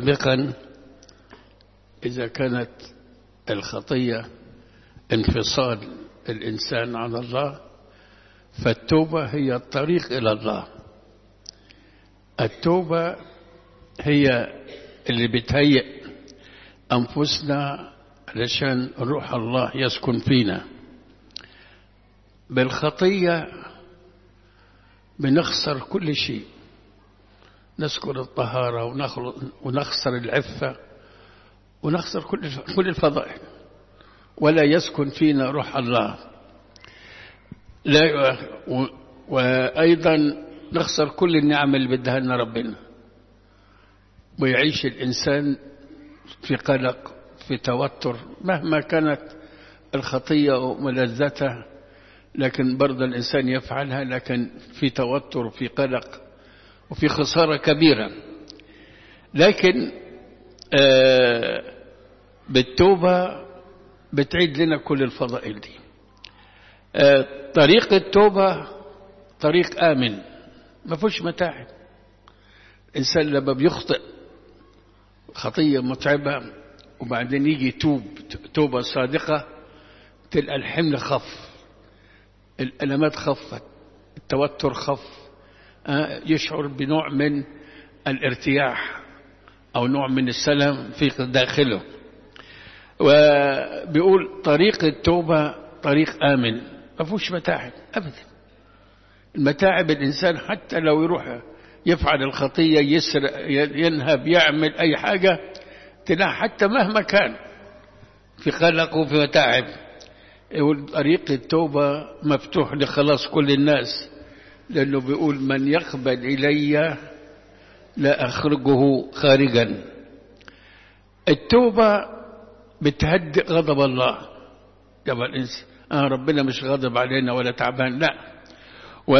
سابقا إذا كانت الخطية انفصال الإنسان عن الله فالتوبة هي الطريق إلى الله التوبة هي اللي بتهيئ أنفسنا علشان روح الله يسكن فينا بالخطية بنخسر كل شيء نذكر الطهارة ونخسر العفة ونخسر كل كل الفضائل ولا يسكن فينا روح الله لا وأيضا نخسر كل النعم اللي بدها لنا ربنا ويعيش الإنسان في قلق في توتر مهما كانت الخطية وملذتها لكن برضه الإنسان يفعلها لكن في توتر وفي قلق وفي خسارة كبيرة لكن آه بالتوبة بتعيد لنا كل الفضائل دي آه طريق التوبة طريق آمن ما فيهوش متاعب الإنسان لما بيخطئ خطية متعبة وبعدين يجي يتوب توبة صادقة تلقى الحمل خف الألمات خفت التوتر خف يشعر بنوع من الارتياح أو نوع من السلام في داخله وبيقول طريق التوبة طريق آمن ما فيهوش متاعب أبدا المتاعب الإنسان حتى لو يروح يفعل الخطية يسرق ينهب يعمل أي حاجة تلاقي حتى مهما كان في قلق وفي متاعب يقول طريق التوبة مفتوح لخلاص كل الناس لأنه بيقول من يقبل إلي لا أخرجه خارجا التوبة بتهدئ غضب الله طبعا الإنسان آه ربنا مش غضب علينا ولا تعبان لا و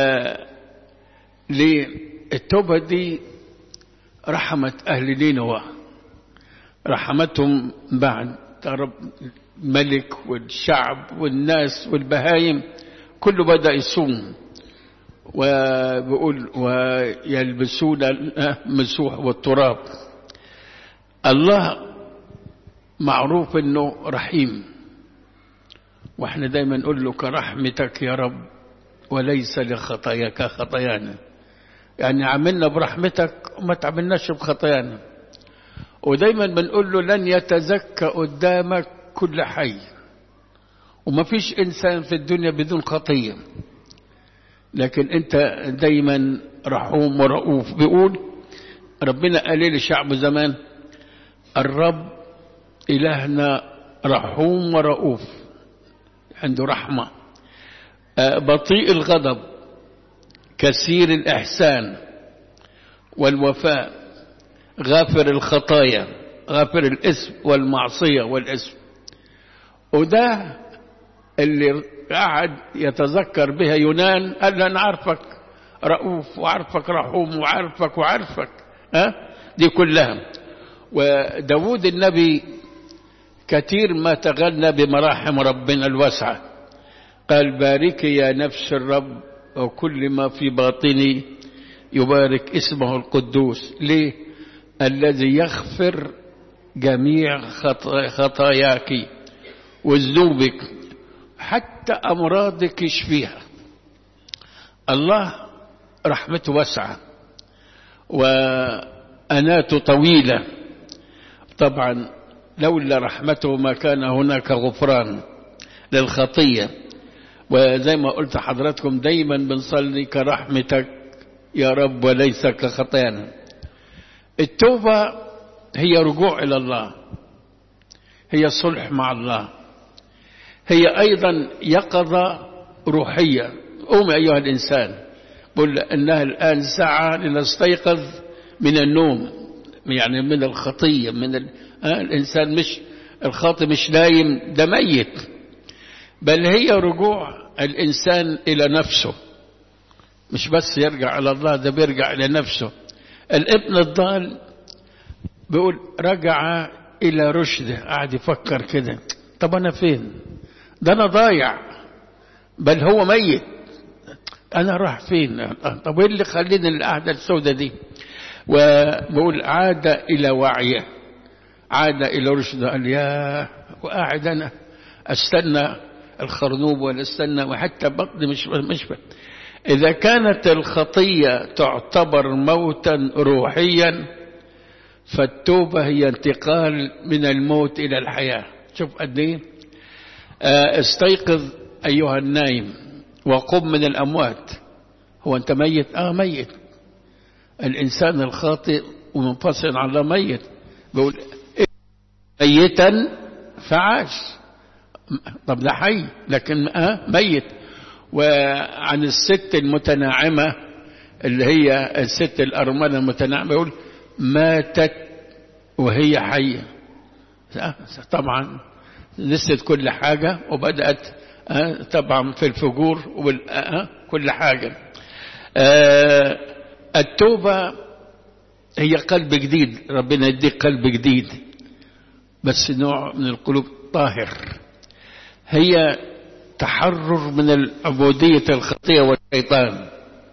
ليه التوبة دي رحمت أهل نينوى رحمتهم بعد رب الملك والشعب والناس والبهايم كله بدأ يصوم وبيقول ويلبسون المسوح والتراب الله معروف انه رحيم واحنا دايما نقول له كرحمتك يا رب وليس لخطاياك خطايانا يعني عملنا برحمتك وما تعملناش بخطايانا ودايما بنقول له لن يتزكى قدامك كل حي وما فيش انسان في الدنيا بدون خطيه لكن انت دايما رحوم ورؤوف بيقول ربنا قال لشعبه زمان الرب إلهنا رحوم ورؤوف عنده رحمة بطيء الغضب كثير الإحسان والوفاء غافر الخطايا غافر الاسم والمعصية والاسم وده اللي قعد يتذكر بها يونان قال له أنا عارفك رؤوف وعارفك رحوم وعارفك وعارفك ها دي كلها وداود النبي كثير ما تغنى بمراحم ربنا الواسعة قال باركي يا نفس الرب وكل ما في باطني يبارك اسمه القدوس ليه الذي يغفر جميع خطاياك وذنوبك حتى أمراضك يشفيها الله رحمته واسعة وأناته طويلة طبعا لولا رحمته ما كان هناك غفران للخطية وزي ما قلت حضراتكم دايما بنصلي كرحمتك يا رب وليس كخطايانا التوبة هي رجوع إلى الله هي صلح مع الله هي أيضا يقظة روحية قوم أيها الإنسان قل أنها الآن ساعة لنستيقظ من النوم يعني من الخطية من ال... آه الإنسان مش الخاطئ مش نايم ده ميت بل هي رجوع الإنسان إلى نفسه مش بس يرجع إلى الله ده بيرجع إلى نفسه الابن الضال بيقول رجع إلى رشده قاعد يفكر كده طب أنا فين ده أنا ضايع بل هو ميت أنا راح فين طب إيه اللي خليني القعدة السوداء دي وبقول عاد إلى وعيه عاد إلى رشده قال يا وقاعد أنا استنى الخرنوب ولا استنى وحتى بطني مش مش إذا كانت الخطية تعتبر موتا روحيا فالتوبة هي انتقال من الموت إلى الحياة شوف قد ايه استيقظ أيها النايم وقم من الأموات هو أنت ميت آه ميت الإنسان الخاطئ ومنفصل عن الله ميت بيقول ميتا فعاش طب ده حي لكن آه ميت وعن الست المتناعمة اللي هي الست الأرملة المتناعمة يقول ماتت وهي حية طبعا نسيت كل حاجة وبدأت طبعا في الفجور وكل حاجة التوبة هي قلب جديد ربنا يديك قلب جديد بس نوع من القلوب طاهر هي تحرر من العبودية الخطية والشيطان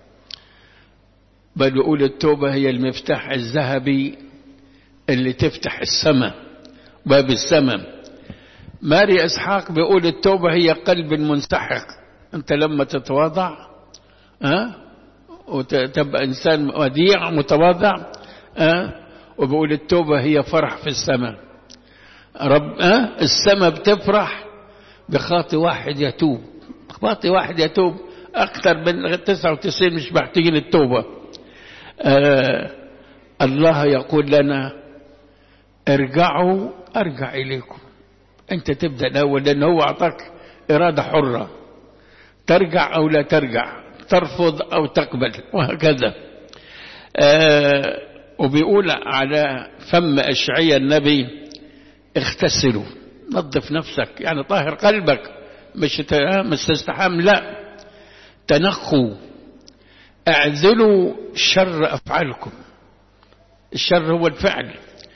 بل يقول التوبة هي المفتاح الذهبي اللي تفتح السماء باب السماء ماري إسحاق بيقول التوبة هي قلب منسحق أنت لما تتواضع أه؟ وتبقى إنسان وديع متواضع أه؟ وبيقول التوبة هي فرح في السماء رب أه؟ السماء بتفرح بخاطي واحد يتوب خاطي واحد يتوب أكثر من 99 مش محتاجين التوبة آه الله يقول لنا ارجعوا ارجع إليكم أنت تبدأ الأول لأن هو أعطاك إرادة حرة ترجع أو لا ترجع ترفض أو تقبل وهكذا آه وبيقول على فم أشعية النبي اغتسلوا نظف نفسك يعني طاهر قلبك مش مش تستحم لا تنخوا اعزلوا شر افعالكم الشر هو الفعل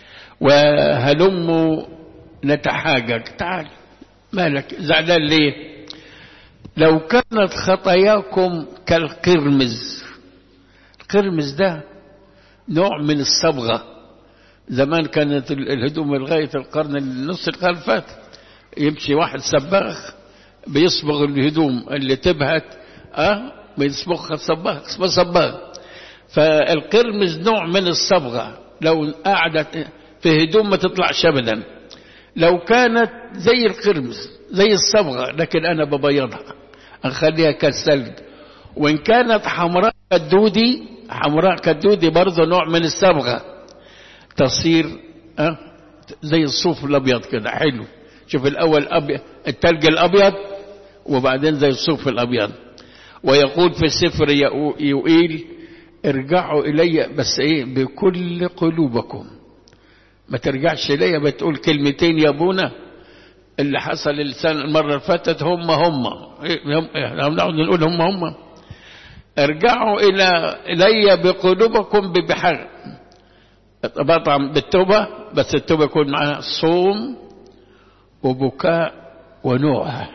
وهلموا نتحاجج تعال مالك زعلان ليه لو كانت خطاياكم كالقرمز القرمز ده نوع من الصبغه زمان كانت الهدوم لغاية القرن النص القرن فات يمشي واحد سباغ بيصبغ الهدوم اللي تبهت اه بيصبغها صباغ اسمه صباغ فالقرمز نوع من الصبغة لو قعدت في هدوم ما تطلعش ابدا لو كانت زي القرمز زي الصبغة لكن انا ببيضها اخليها كالثلج وان كانت حمراء كالدودي حمراء كالدودي برضه نوع من الصبغه تصير أه؟ زي الصوف الابيض كده حلو شوف الاول أبيض التلج الابيض وبعدين زي الصوف الابيض ويقول في سفر يوئيل ارجعوا الي بس ايه بكل قلوبكم ما ترجعش الي بتقول كلمتين يا ابونا اللي حصل السنه المره اللي فاتت هم هم نقعد نقول هم هم ارجعوا الى الي بقلوبكم ببحر طبعا بالتوبة بس التوبة يكون معها صوم وبكاء ونوع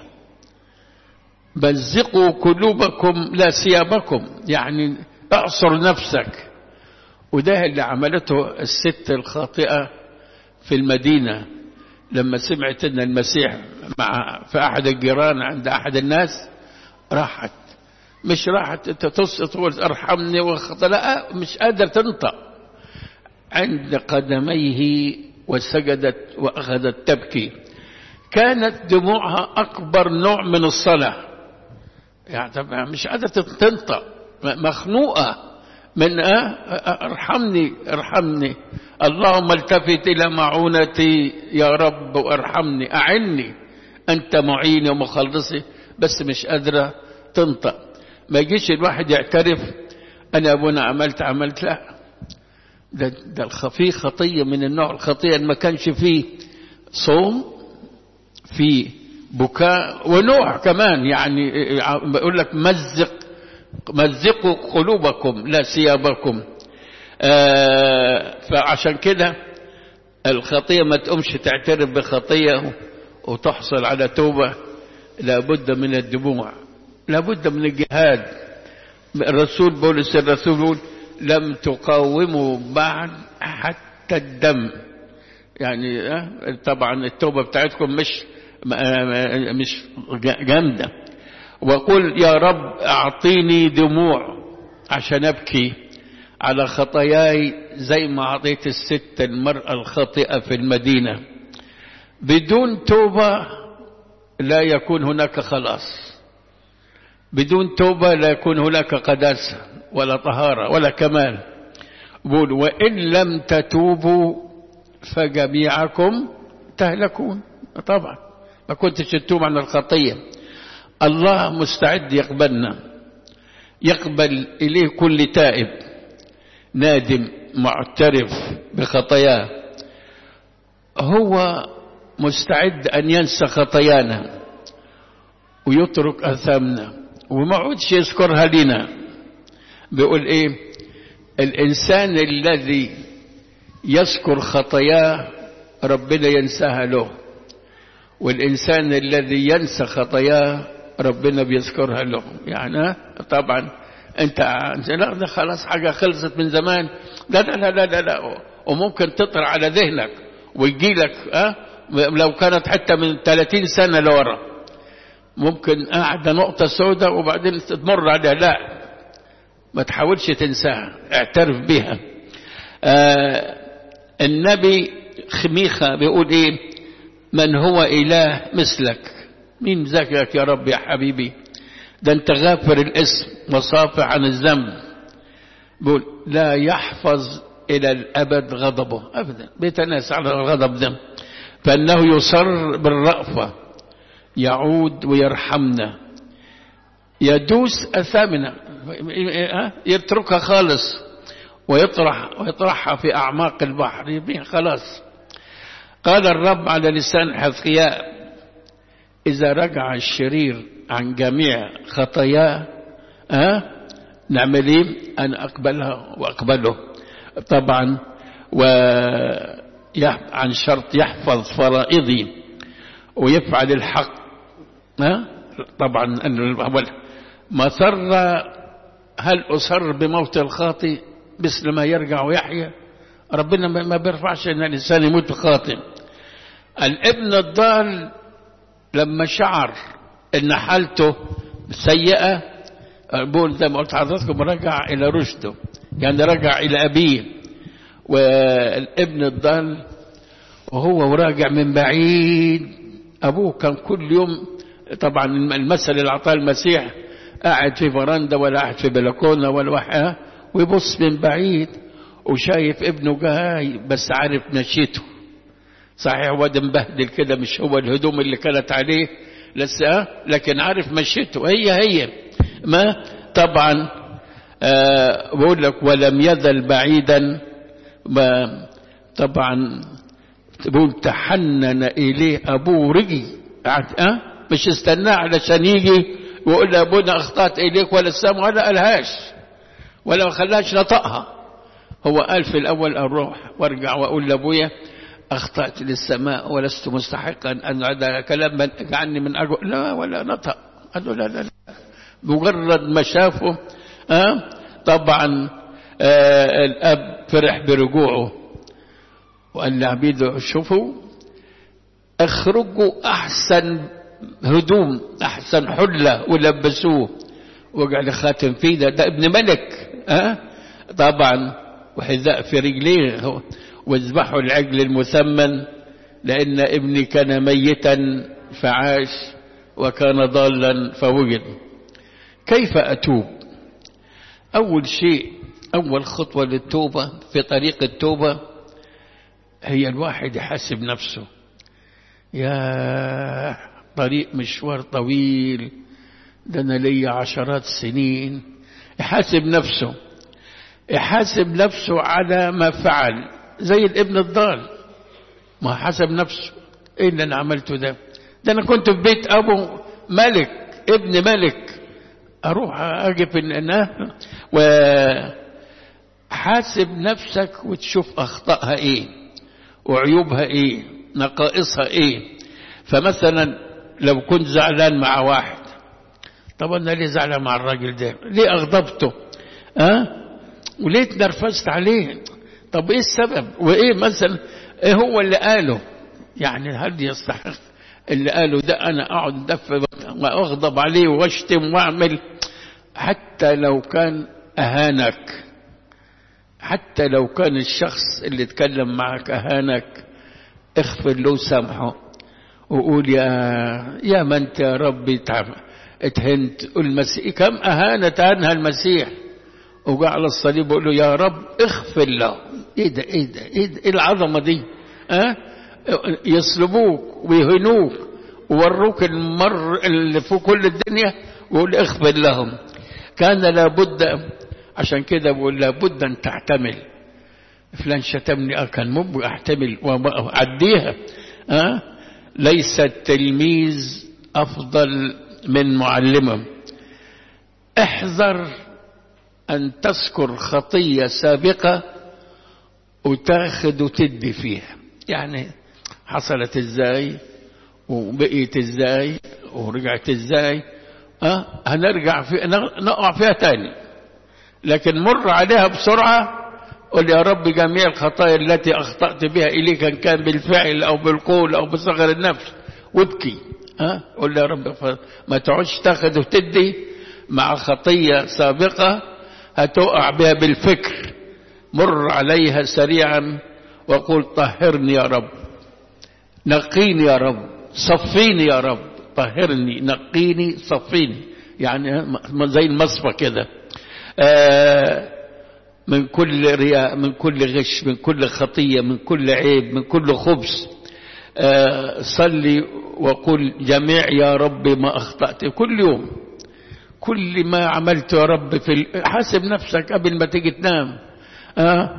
بزقوا قلوبكم لا ثيابكم يعني اعصر نفسك وده اللي عملته الست الخاطئة في المدينة لما سمعت ان المسيح مع في احد الجيران عند احد الناس راحت مش راحت تقول ارحمني وخطأ لا مش قادر تنطق عند قدميه وسجدت واخذت تبكي كانت دموعها اكبر نوع من الصلاه يعني طبعا مش قادره تنطق مخنوقه من أه ارحمني ارحمني اللهم التفت الى معونتي يا رب وارحمني اعني انت معيني ومخلصي بس مش قادره تنطق ما يجيش الواحد يعترف انا ابونا عملت عملت لا ده, ده في خطية من النوع الخطية ما كانش فيه صوم في بكاء ونوع كمان يعني بيقول لك مزق مزقوا قلوبكم لا ثيابكم آه فعشان كده الخطية ما تقومش تعترف بخطية وتحصل على توبة لابد من الدموع لابد من الجهاد الرسول بولس الرسول يقول لم تقاوموا بعد حتى الدم يعني طبعا التوبة بتاعتكم مش مش جامدة وقل يا رب أعطيني دموع عشان أبكي على خطاياي زي ما أعطيت الست المرأة الخاطئة في المدينة بدون توبة لا يكون هناك خلاص بدون توبة لا يكون هناك قداسة ولا طهارة ولا كمال بقول وإن لم تتوبوا فجميعكم تهلكون طبعا ما كنتش تتوب عن الخطية الله مستعد يقبلنا يقبل إليه كل تائب نادم معترف بخطاياه هو مستعد أن ينسى خطايانا ويترك أثامنا وما عودش يذكرها لنا بيقول إيه الإنسان الذي يذكر خطاياه ربنا ينساها له والإنسان الذي ينسى خطاياه ربنا بيذكرها له يعني طبعا انت لا ده خلاص حاجة خلصت من زمان لا لا لا لا, لا, لا. وممكن تطرع على ذهنك ويجي لك أه؟ لو كانت حتى من 30 سنة لورا ممكن قاعدة نقطة سوداء وبعدين تمر عليها لا ما تحاولش تنساها اعترف بها آه النبي خميخة بيقول ايه من هو اله مثلك مين ذاكرك يا رب يا حبيبي ده انت غافر الاسم وصافح عن الذنب بيقول لا يحفظ الى الابد غضبه ابدا بيتناس على الغضب ده فانه يصر بالرأفة يعود ويرحمنا يدوس اثامنا يتركها خالص ويطرح ويطرحها في اعماق البحر خلاص قال الرب على لسان حزقياء إذا رجع الشرير عن جميع خطاياه أه؟ نعمل ايه أنا أقبلها وأقبله طبعا و عن شرط يحفظ فرائضي ويفعل الحق أه؟ طبعا ما سر هل أسر بموت الخاطئ مثل ما يرجع ويحيى ربنا ما بيرفعش ان الانسان يموت بخاطئ الابن الضال لما شعر ان حالته سيئة بقول زي ما قلت حضراتكم رجع الى رشده يعني رجع الى ابيه والابن الضال وهو وراجع من بعيد ابوه كان كل يوم طبعا المثل اللي اعطاه المسيح قاعد في فرندا ولا قاعد في بلكونه ولا واحد ويبص من بعيد وشايف ابنه جاي بس عارف نشيته صحيح واد مبهدل كده مش هو الهدوم اللي كانت عليه لسه لكن عارف مشيته هي هي ما طبعا آه بقول لك ولم يزل بعيدا ما طبعا بقول تحنن اليه ابوه رجي أه؟ مش استناه علشان يجي ويقول له ابونا اخطات اليك ولا السام ولا قالهاش ولا ما خلاش نطقها هو قال في الاول اروح وارجع واقول لابويا أخطأت للسماء ولست مستحقا أن هذا كلام من عني من أجل لا ولا نطق قال له لا لا لا مجرد ما شافه أه طبعا آه الأب فرح برجوعه وقال لعبيده شوفوا اخرجوا أحسن هدوم أحسن حلة ولبسوه وقال خاتم فيه ده, ده ابن ملك أه طبعا وحذاء في رجليه واذبحوا العجل المثمن لأن ابني كان ميتا فعاش وكان ضالا فوجد كيف أتوب أول شيء أول خطوة للتوبة في طريق التوبة هي الواحد يحاسب نفسه يا طريق مشوار طويل ده أنا لي عشرات سنين يحاسب نفسه يحاسب نفسه على ما فعل زي الابن الضال ما حسب نفسه ايه اللي انا عملته ده ده انا كنت في بيت ابو ملك ابن ملك اروح اجي في النهر وحاسب نفسك وتشوف اخطائها ايه وعيوبها ايه نقائصها ايه فمثلا لو كنت زعلان مع واحد طب انا ليه زعلان مع الراجل ده ليه اغضبته ها أه؟ وليه اتنرفزت عليه طب ايه السبب وايه مثلا ايه هو اللي قاله يعني هل يستحق اللي قاله ده انا اقعد دف واغضب عليه واشتم واعمل حتى لو كان اهانك حتى لو كان الشخص اللي اتكلم معك اهانك اغفر له وسامحه وقول يا يا من انت يا ربي اتهنت المسيح كم اهانت عنها المسيح وجاء على الصليب وقال له يا رب اغفر له ايه ده ايه ده ايه, ده؟ إيه العظمه دي ها أه؟ يصلبوك ويهنوك ووروك المر اللي في كل الدنيا ويقول اغفر لهم كان لابد عشان كده بقول لابد ان تعتمل فلان شتمني اه كان ممكن احتمل واعديها ها أه؟ ليس التلميذ افضل من معلمه احذر ان تذكر خطيه سابقه وتاخد وتدي فيها يعني حصلت ازاي وبقيت ازاي ورجعت ازاي اه هنرجع في نقع فيها تاني لكن مر عليها بسرعه قل يا رب جميع الخطايا التي اخطات بها اليك ان كان بالفعل او بالقول او بصغر النفس وابكي ها أه؟ قل يا رب ما تقعدش تاخد وتدي مع خطيه سابقه هتقع بها بالفكر مر عليها سريعا وقل طهرني يا رب نقيني يا رب صفيني يا رب طهرني نقيني صفيني يعني زي المصفى كده آه من كل رياء من كل غش من كل خطية من كل عيب من كل خبث آه صلي وقل جميع يا رب ما أخطأت كل يوم كل ما عملت يا رب في حاسب نفسك قبل ما تيجي تنام آه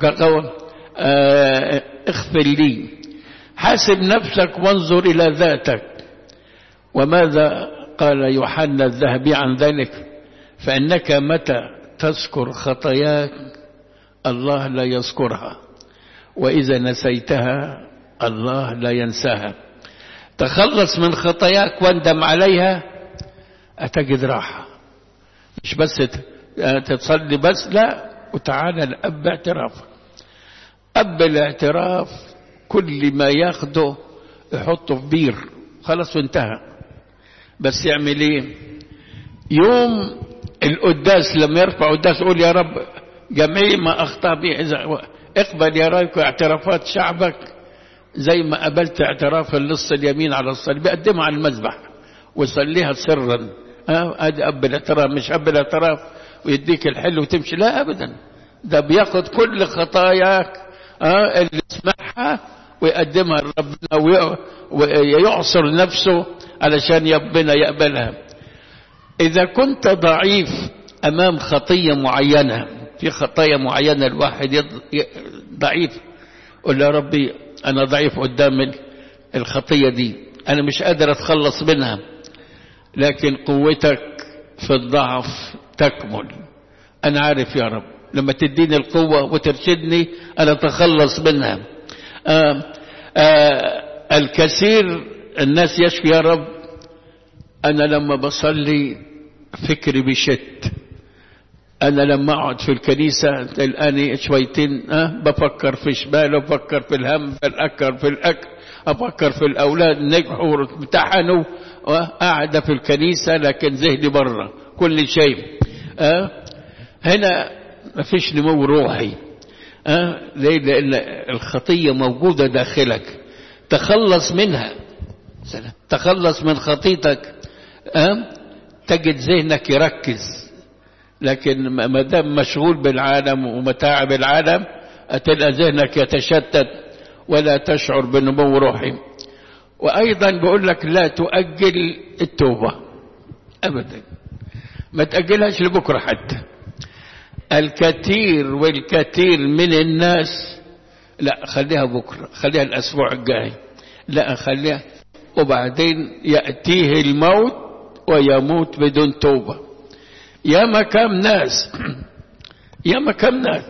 آه اغفر لي حاسب نفسك وانظر إلى ذاتك وماذا قال يوحنا الذهبي عن ذلك فإنك متى تذكر خطاياك الله لا يذكرها وإذا نسيتها الله لا ينساها تخلص من خطاياك واندم عليها أتجد راحة مش بس تصلي بس لا وتعالى الأب اعترافك أب الاعتراف كل ما ياخده يحطه في بير خلاص وانتهى بس يعمل ايه يوم القداس لما يرفع قداس يقول يا رب جميع ما اخطا به اذا اقبل يا رب اعترافات شعبك زي ما قبلت اعتراف اللص اليمين على الصليب يقدمها على المذبح ويصليها سرا ها ادي اب الاعتراف مش اب الاعتراف ويديك الحل وتمشي لا ابدا ده بياخد كل خطاياك ها اللي سمعها ويقدمها لربنا ويعصر نفسه علشان ربنا يقبلها إذا كنت ضعيف أمام خطية معينة في خطايا معينة الواحد ضعيف قل يا ربي أنا ضعيف قدام الخطية دي أنا مش قادر أتخلص منها لكن قوتك في الضعف تكمل أنا عارف يا رب لما تديني القوة وترشدني أنا أتخلص منها آآ آآ الكثير الناس يشفي يا رب أنا لما بصلي فكري بيشت أنا لما أقعد في الكنيسة تلقاني شويتين أه بفكر في شمال بفكر في الهم في الأكر في الأكل أفكر في الأولاد نجحوا وامتحنوا قاعدة في الكنيسة لكن ذهني بره كل شيء أه هنا مفيش نمو روحي أه ليه لأن الخطية موجودة داخلك تخلص منها تخلص من خطيتك أه؟ تجد ذهنك يركز لكن ما دام مشغول بالعالم ومتاعب العالم هتلقى ذهنك يتشتت ولا تشعر بنمو روحي وايضا بقول لك لا تؤجل التوبه ابدا ما تاجلهاش لبكره حتى الكثير والكثير من الناس لا خليها بكره خليها الاسبوع الجاي لا خليها وبعدين يأتيه الموت ويموت بدون توبة يا كم ناس يا كم ناس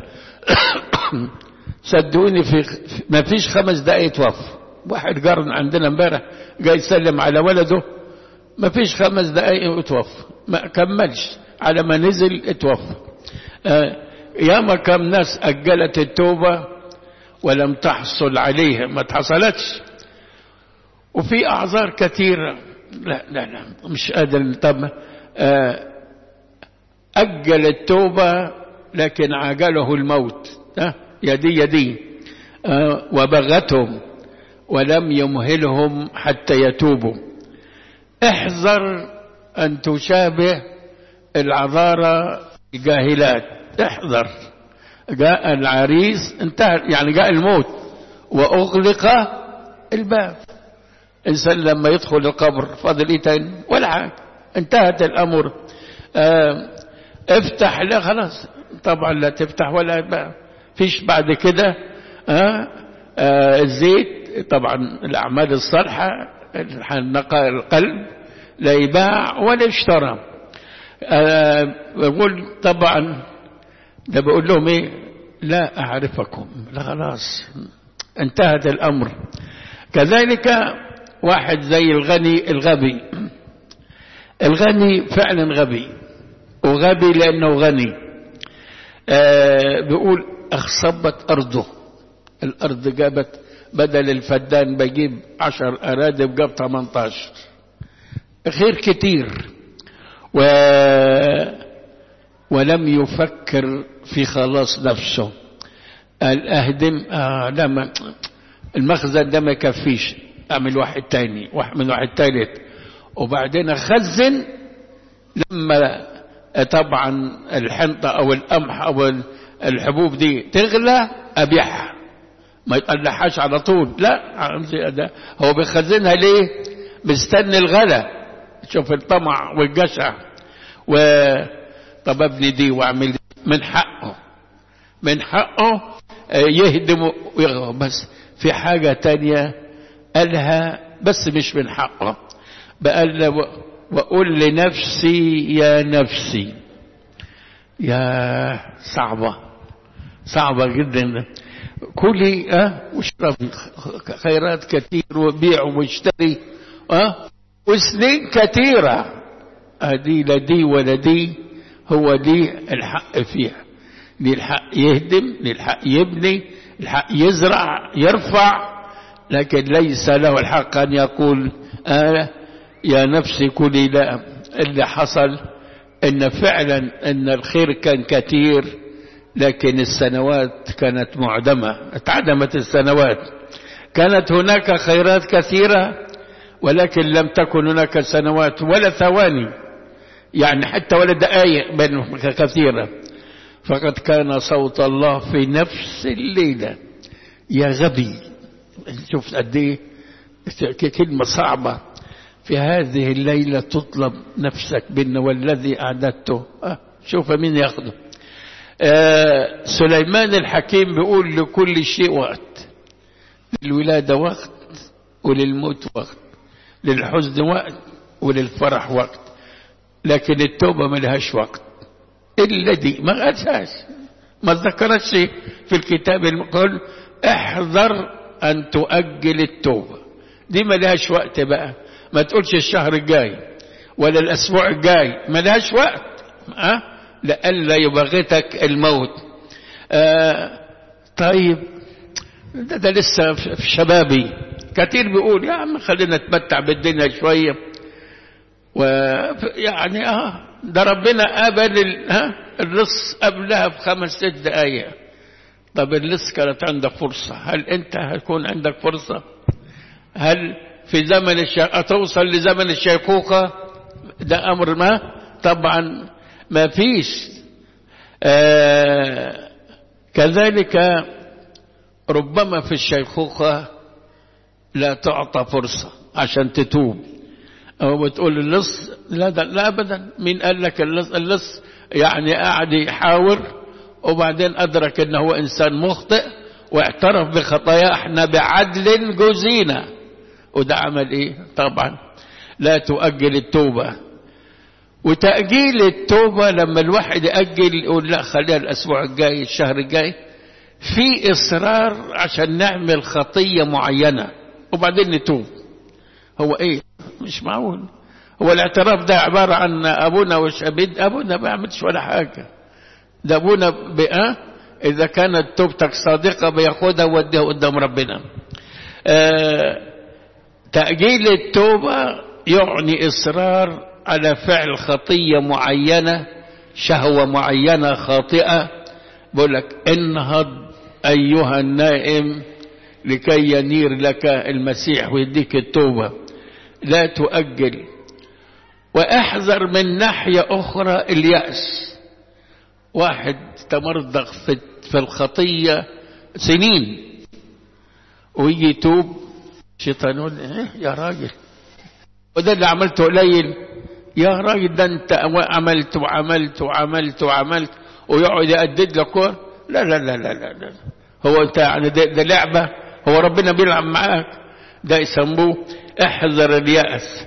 صدقوني في ما فيش خمس دقايق توفى واحد جارنا عندنا امبارح جاي يسلم على ولده ما فيش خمس دقايق وتوفى ما كملش على ما نزل اتوفى آه ياما كم ناس أجلت التوبة ولم تحصل عليها ما تحصلتش وفي أعذار كثيرة لا لا لا مش قادر طب أجل التوبة لكن عجله الموت يدي يدي وبغتهم ولم يمهلهم حتى يتوبوا احذر أن تشابه العذارى الجاهلات احذر جاء العريس انتهى يعني جاء الموت وأغلق الباب إنسان لما يدخل القبر فاضل إيه تاني ولا حاجة انتهت الأمر اه افتح لا خلاص طبعا لا تفتح ولا بقى فيش بعد كده اه اه الزيت طبعا الأعمال الصالحة نقاء القلب لا يباع ولا يشترى بقول طبعا ده بقول لهم ايه لا اعرفكم لا خلاص انتهت الامر كذلك واحد زي الغني الغبي الغني فعلا غبي وغبي لانه غني آه بيقول اخصبت ارضه الارض جابت بدل الفدان بجيب عشر ارادب جاب 18 خير كتير و ولم يفكر في خلاص نفسه قال اهدم آه لا ما المخزن ده ما يكفيش اعمل واحد تاني واحد من واحد تالت وبعدين اخزن لما طبعا الحنطة او القمح او الحبوب دي تغلى ابيعها ما يطلعهاش على طول لا ده هو بيخزنها ليه مستني الغلا شوف الطمع والجشع و طب ابني دي واعمل دي من حقه من حقه يهدم ويغضب بس في حاجة تانية قالها بس مش من حقه بقال وقل لنفسي يا نفسي يا صعبة صعبة جدا كلي اه واشربي خيرات كثير وبيع واشتري اه وسنين كثيرة هذه لا دي ولا دي هو دي الحق فيها دي الحق يهدم دي الحق يبني الحق يزرع يرفع لكن ليس له الحق أن يقول آه يا نفسي كلي لا اللي حصل ان فعلا ان الخير كان كثير لكن السنوات كانت معدمة اتعدمت السنوات كانت هناك خيرات كثيرة ولكن لم تكن هناك سنوات ولا ثواني يعني حتى ولا دقائق بين كثيرة فقد كان صوت الله في نفس الليلة يا غبي شوف قد ايه كلمة صعبة في هذه الليلة تطلب نفسك بأن والذي أعددته آه شوف مين ياخده آه سليمان الحكيم بيقول لكل شيء وقت للولادة وقت وللموت وقت للحزن وقت وللفرح وقت لكن التوبة ما لهاش وقت إلا دي ما قالش ما ذكرتش في الكتاب المقول احذر أن تؤجل التوبة دي ما لهاش وقت بقى ما تقولش الشهر الجاي ولا الأسبوع الجاي ما لهاش وقت أه؟ لألا يبغتك الموت آه طيب ده, ده لسه في شبابي كثير بيقول يا عم خلينا نتمتع بالدنيا شوية ويعني اه ده ربنا قبل ها اللص قبلها بخمس ست دقايق طب اللص كانت عندك فرصة هل انت هتكون عندك فرصة هل في زمن الشيخ توصل لزمن الشيخوخة ده أمر ما طبعا ما فيش آه كذلك ربما في الشيخوخة لا تعطى فرصة عشان تتوب أو بتقول اللص لا ده لا أبدا مين قال لك اللص اللص يعني قاعد يحاور وبعدين أدرك أنه هو إنسان مخطئ واعترف بخطاياه احنا بعدل جزينا وده عمل ايه طبعا لا تؤجل التوبة وتأجيل التوبة لما الواحد يأجل يقول لا خليها الأسبوع الجاي الشهر الجاي في إصرار عشان نعمل خطية معينة وبعدين نتوب هو ايه مش معقول هو الاعتراف ده عبارة عن أبونا وش أبد أبونا ما عملش ولا حاجة ده ابونا بقى اذا كانت توبتك صادقه بياخدها ووديها قدام ربنا آه تاجيل التوبه يعني اصرار على فعل خطيه معينه شهوه معينه خاطئه بقول لك انهض ايها النائم لكي ينير لك المسيح ويديك التوبه لا تؤجل واحذر من ناحيه اخرى الياس واحد تمرضغ في الخطيه سنين ويجي يتوب الشيطان يقول إيه يا راجل وده اللي عملته قليل يا راجل ده انت عملت وعملت وعملت وعملت ويقعد يأدد لك لا لا لا لا لا, لا. هو انت يعني ده, ده لعبه هو ربنا بيلعب معاك ده يسموه احذر اليأس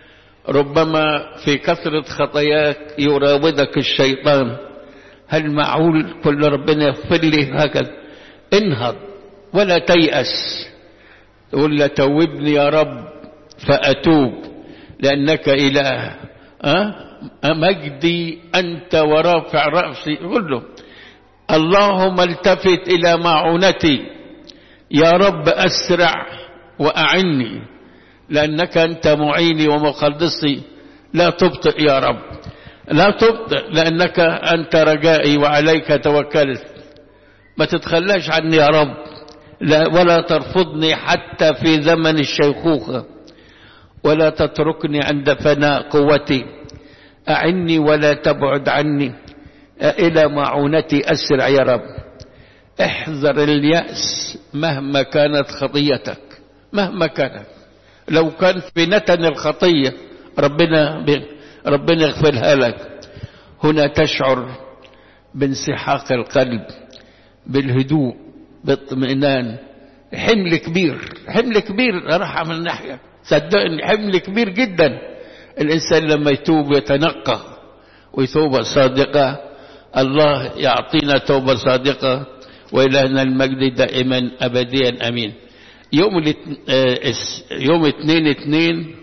ربما في كثرة خطاياك يراودك الشيطان هل معقول كل ربنا يغفر لي هكذا انهض ولا تيأس تقول لا توبني يا رب فأتوب لأنك إله أه؟ مجدي أنت ورافع رأسي قل له اللهم التفت إلى معونتي يا رب أسرع وأعني لأنك أنت معيني ومخلصي لا تبطئ يا رب لا تبطئ لأنك أنت رجائي وعليك توكلت ما تتخلاش عني يا رب لا ولا ترفضني حتى في زمن الشيخوخة ولا تتركني عند فناء قوتي أعني ولا تبعد عني إلى معونتي أسرع يا رب احذر اليأس مهما كانت خطيتك مهما كانت لو كان في نتن الخطية ربنا ربنا يغفرها لك هنا تشعر بانسحاق القلب بالهدوء باطمئنان حمل كبير حمل كبير راح من ناحية صدقني حمل كبير جدا الإنسان لما يتوب يتنقى وتوبة صادقة الله يعطينا توبة صادقة وإلهنا المجد دائما أبديا أمين يوم الات... يوم اثنين اثنين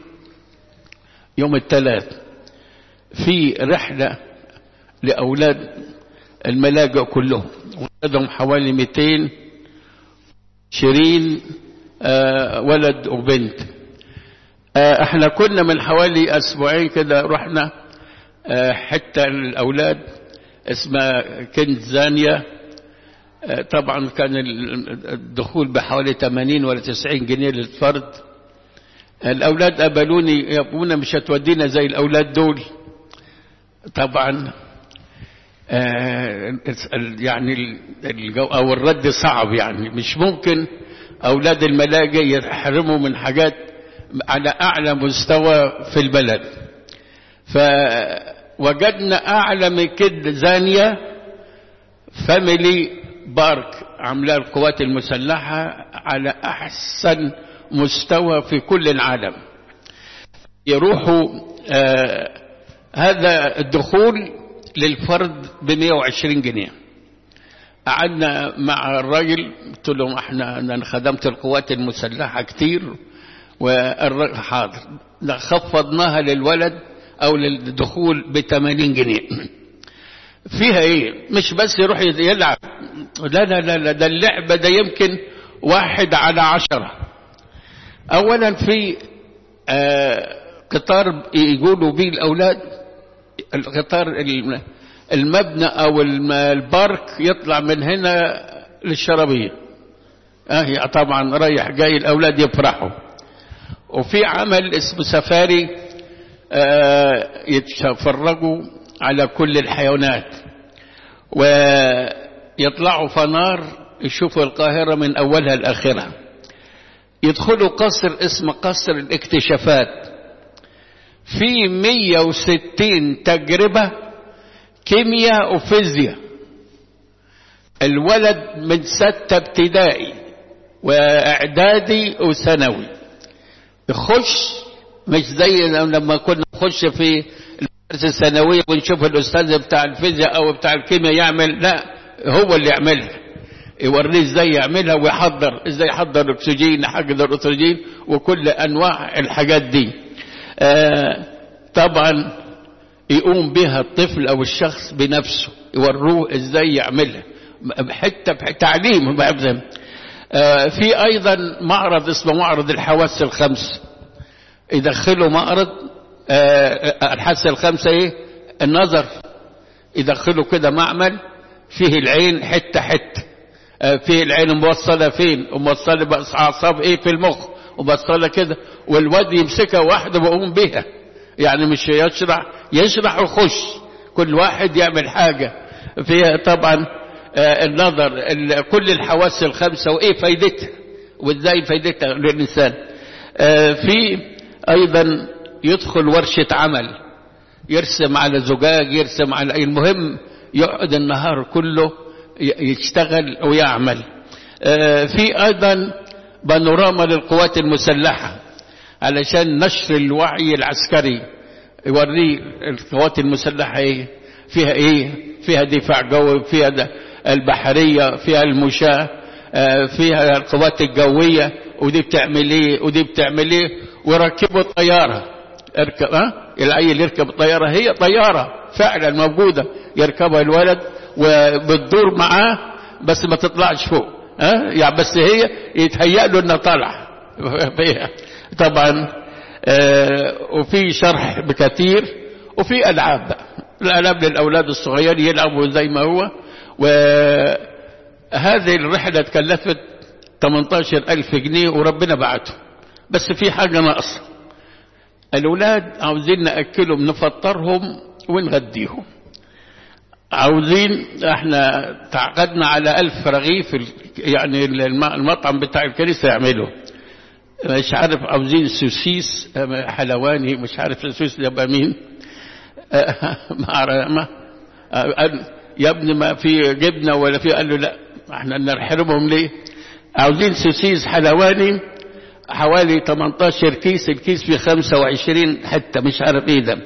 يوم الثلاث في رحلة لأولاد الملاجئ كلهم ولدهم حوالي 200 شيرين ولد وبنت احنا كنا من حوالي اسبوعين كده رحنا حتة الأولاد اسمها كنت زانية طبعا كان الدخول بحوالي 80 ولا 90 جنيه للفرد الأولاد قبلوني يا ابونا مش هتودينا زي الأولاد دول طبعا يعني الجو أو الرد صعب يعني مش ممكن أولاد الملاجئ يحرموا من حاجات على أعلى مستوى في البلد فوجدنا أعلى من كده زانية فاميلي بارك عاملاه القوات المسلحة على أحسن مستوى في كل العالم يروحوا آه هذا الدخول للفرد ب 120 جنيه قعدنا مع الراجل قلت لهم احنا انا خدمت القوات المسلحه كتير والراجل حاضر خفضناها للولد او للدخول ب 80 جنيه فيها ايه مش بس يروح يلعب لا لا لا, لا ده اللعبه ده يمكن واحد على عشرة اولا في آه قطار يقولوا بيه الاولاد القطار المبنى او البارك يطلع من هنا للشرابية اه طبعا رايح جاي الاولاد يفرحوا وفي عمل اسمه سفاري آه يتفرجوا على كل الحيوانات ويطلعوا فنار يشوفوا القاهرة من أولها لآخرها يدخلوا قصر اسمه قصر الاكتشافات في 160 تجربة كيمياء وفيزياء الولد من ستة ابتدائي واعدادي وثانوي يخش مش زي لما كنا نخش في المدرسة الثانوية ونشوف الأستاذ بتاع الفيزياء أو بتاع الكيمياء يعمل لا هو اللي يعملها يوريه ازاي يعملها ويحضر ازاي يحضر الاكسجين حقن الاكسجين وكل انواع الحاجات دي آه طبعا يقوم بها الطفل او الشخص بنفسه يوروه ازاي يعملها حتة تعليم بقى آه في ايضا معرض اسمه معرض الحواس الخمس يدخلوا معرض آه الحاسة الخمسة ايه النظر يدخلوا كده معمل فيه العين حتة حتة آه فيه العين موصلة فين وموصلة بقى اعصاب ايه في المخ وموصلة كده والواد يمسكها واحدة ويقوم بيها يعني مش يشرح يشرح ويخش كل واحد يعمل حاجة فيها طبعا آه النظر كل الحواس الخمسة وايه فايدتها وازاي فايدتها للإنسان آه في ايضا يدخل ورشة عمل يرسم على زجاج يرسم على المهم يقعد النهار كله يشتغل ويعمل آه في ايضا بانوراما للقوات المسلحة علشان نشر الوعي العسكري يوريه القوات المسلحة ايه فيها ايه فيها دفاع جوي فيها البحرية فيها المشاة فيها القوات الجوية ودي بتعمل ايه ودي بتعمل ايه ويركبوا الطيارة اركب ها العيل يركب الطيارة هي طيارة فعلا موجودة يركبها الولد وبتدور معاه بس ما تطلعش فوق ها يعني بس هي يتهيأ له انها طالعه طبعا آه وفي شرح بكثير وفي العاب بقى الالعاب للاولاد الصغير يلعبوا زي ما هو وهذه الرحله تكلفت 18 ألف جنيه وربنا بعته بس في حاجة ناقصة الأولاد عاوزين نأكلهم نفطرهم ونغديهم عاوزين احنا تعقدنا على ألف رغيف يعني المطعم بتاع الكنيسة يعمله مش عارف عاوزين سوسيس حلواني مش عارف السوسيس يبقى مين ما يا ابني ما في جبنة ولا في قال له لا احنا نحرمهم ليه عاوزين سوسيس حلواني حوالي 18 كيس الكيس فيه 25 حتة مش عارف ايه ده